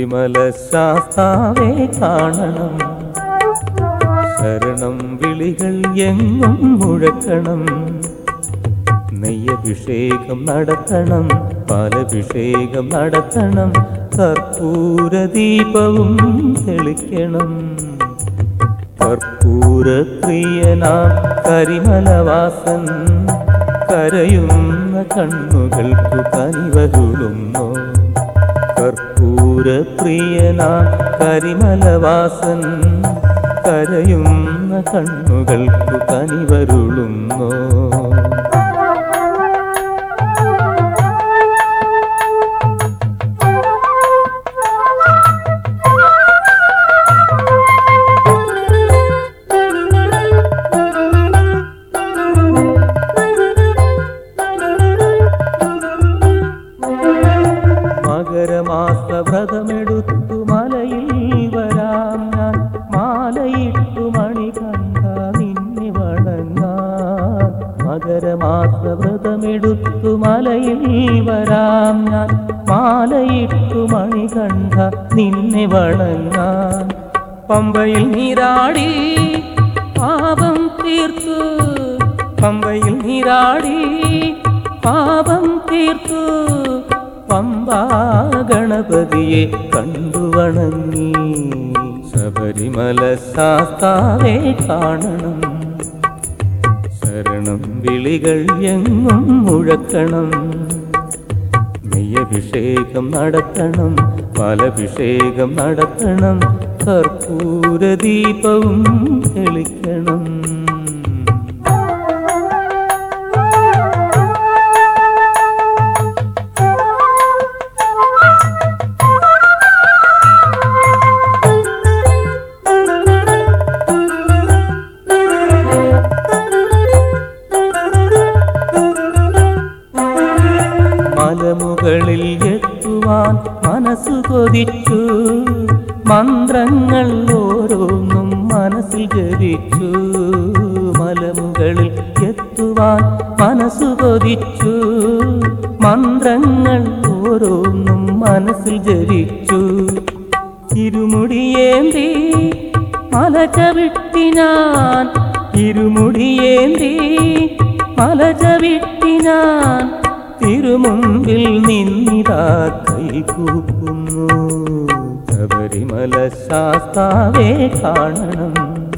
ശബരിമല ശാസ്താവേ കാണണം ശരണം വിളികൾ എങ്ങും മുഴക്കണം നെയ്യഭിഷേകം നടത്തണം പാലഭിഷേകം നടത്തണം കർപ്പൂര ദീപവും തെളിക്കണം കർപ്പൂര പ്രിയനാ കരിമലവാസൻ കരയുന്ന കണ്ണുകൾക്കു കനിവരുളുന്നോ കർപ്പൂര പ്രിയനാ കരിമലവാസൻ കരയുന്ന കണ്ണുകൾക്കു കനിവരുളുന്നോ മകരമാസ വ്രതമെടുത്തു മലയിൽ വരാം ഞാൻ മാലയിട്ടു മണി കണ്ട നിന്നെ വണങ്ങാൻ മകരമാസ വ്രതമെടുത്തു മലയിൽ വരാം ഞാൻ മാലയിട്ടു മണി കണ്ട നിന്നെ വണങ്ങാൻ പമ്പയിൽ നീരാടി പാപം തീർത്തു പമ്പയിൽ നീരാടി പാപം തീർത്തു പമ്പാ ഗണപതിയെ കണ്ടു വണങ്ങി ശബരിമല ശാസ്താവേ കാണണം ശരണം വിളികൾ എങ്ങും മുഴക്കണം നെയ്യഭിഷേകം നടത്തണം പാലഭിഷേകം നടത്തണം കർപ്പൂര ദീപവും തെളിക്കണം മലമുകളിൽ എത്തുവാൻ മനസ്സു കൊതിച്ചു മന്ത്രങ്ങൾ ഓരോന്നും മനസ്സിൽ ജപിച്ചു മലമുകളിൽ എത്തുവാൻ മനസ്സു കൊതിച്ചു മന്ത്രങ്ങൾ ഓരോന്നും മനസ്സിൽ ജപിച്ചു ഇരുമുടിയേന്തി മല ചവിട്ടി ഞാൻ ഇരുമുടിയേന്തി മല ചവിട്ടി ഞാൻ തിരുമുമ്പിൽ നിന്നിതാ കൈകൂക്കുന്നു ശബരിമല ശാസ്താവേ കാണണം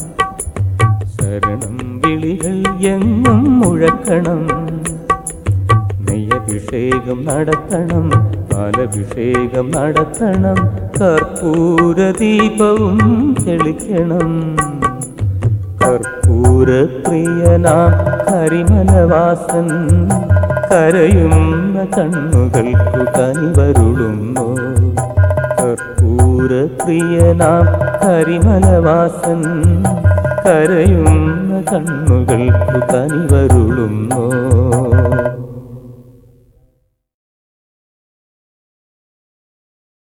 ശരണം വിളികൾ എങ്ങും മുഴക്കണം നെയ്യഭിഷേകം നടത്തണം പാലഭിഷേകം നടത്തണം കർപ്പൂര ദീപവും തെളിക്കണം കർപ്പൂര പ്രിയനാ കരിമലവാസൻ കരയുന്ന കണ്ണുകൾക്കു കനിവരുളുന്നു കർപ്പൂര പ്രിയനാ കരിമലവാസൻ കരയുന്ന കണ്ണുകൾക്കു കനിവരുളുന്നു